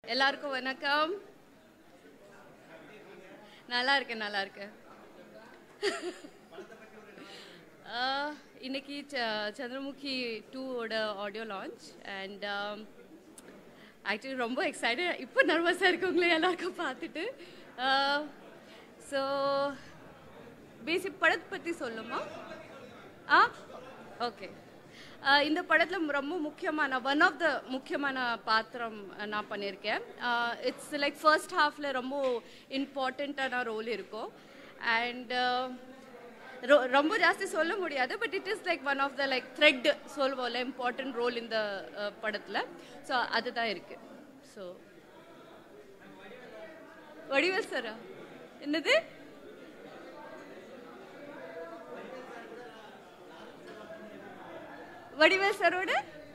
எல்லாருக்கும் வணக்கம் நல்லா இருக்கேன் நல்லா இருக்கேன் ஆஹ், இன்னைக்கு ச- சந்திரமுகி டூவோட ஆடியோ லான்ச் அண்ட் ஆக்சுவலி ரொம்ப எக்ஸைட்டட் இப்போ நர்வஸாக இருக்கவங்களே எல்லாருக்கும் பார்த்துட்டு ஸோ பேசிக் படத்தை பற்றி சொல்லுமா ஆ ஓகே இந்த படத்தில் ரொம்ப முக்கியமான ஒன் ஆஃப் த முக்கியமான பாத்திரம் நான் பண்ணியிருக்கேன் இட்ஸ் லைக் ஃபர்ஸ்ட் ஹாஃபில் ரொம்ப இம்பார்ட்டண்ட்டான ரோல் இருக்கும் அண்ட் ரொம்ப ஜாஸ்தி சொல்ல முடியாது but it is like one of the like thread சொல்வோம்ல இம்பார்ட்டன்ட் ரோல் இந்த படத்தில் ஸோ அதுதான் இருக்குது ஸோ வடிவேல் சாரா என்னது வடிவேல் சாரோட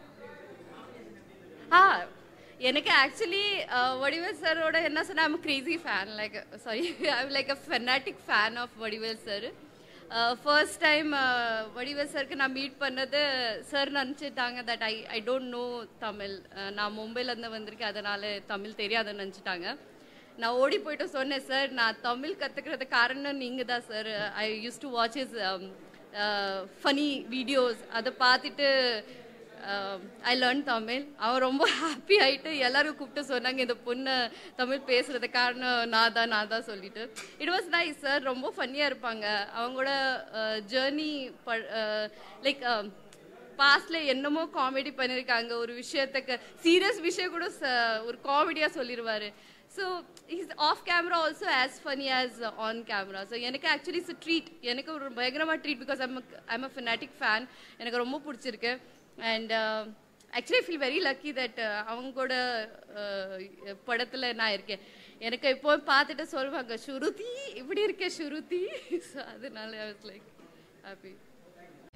ஆ எனக்கு ஆக்சுவலி வடிவேல் சாரோட என்ன சொன்னா I'm crazy fan like sorry I'm like a fanatic fan of Vadivel sir first time Vadivel சாருக்கு நான் மீட் பண்ணது சார் நினச்சிட்டாங்க that I I don't know Tamil ah, நான் மும்பைலேருந்து வந்திருக்கேன் அதனால தமிழ் தெரியாதுன்னு நினச்சிட்டாங்க நான் ஓடி போயிட்டு சொன்னேன் சார் நான் தமிழ் கற்றுக்கிறது காரணம் நீங்கள் தான் sir I use to watch is funny videos அதை பார்த்துட்டு ஐ லேர்ன் தமிழ் அவன் ரொம்ப ஹாப்பி ஆயிட்டு எல்லாரும் கூப்பிட்டு சொன்னாங்க இந்த பொண்ணு தமிழ் பேசுறது காரணம் நான் தான் நான் தான் சொல்லிட்டு இட் வாஸ் நைஸ் சார் ரொம்ப ஃபன்னியாக இருப்பாங்க அவங்களோட ஜேர்னி லைக் பாஸ்ட்ல என்னமோ காமெடி பண்ணியிருக்காங்க ஒரு விஷயத்துக்கு சீரியஸ் விஷயம் கூட ச- ஒரு காமெடியாக சொல்லிடுவாரு so is off camera also as funny as on camera so எனக்கு ஆக்சுவலி இட்ஸ் ட்ரீட் எனக்கு ஒரு பயங்கரமாக treat because I'm I'm a fanatic fan எனக்கு ரொம்ப பிடிச்சிருக்கு and actually feel very lucky that அவங்களோட படத்தில் நான் இருக்கேன் எனக்கு இப்போ பார்த்துட்டு சொல்லுவாங்க ஸ்ருதி இப்படி இருக்கே ஸ்ருதி ஸோ அதனால ஐ வாஸ் லைக் ஹாப்பி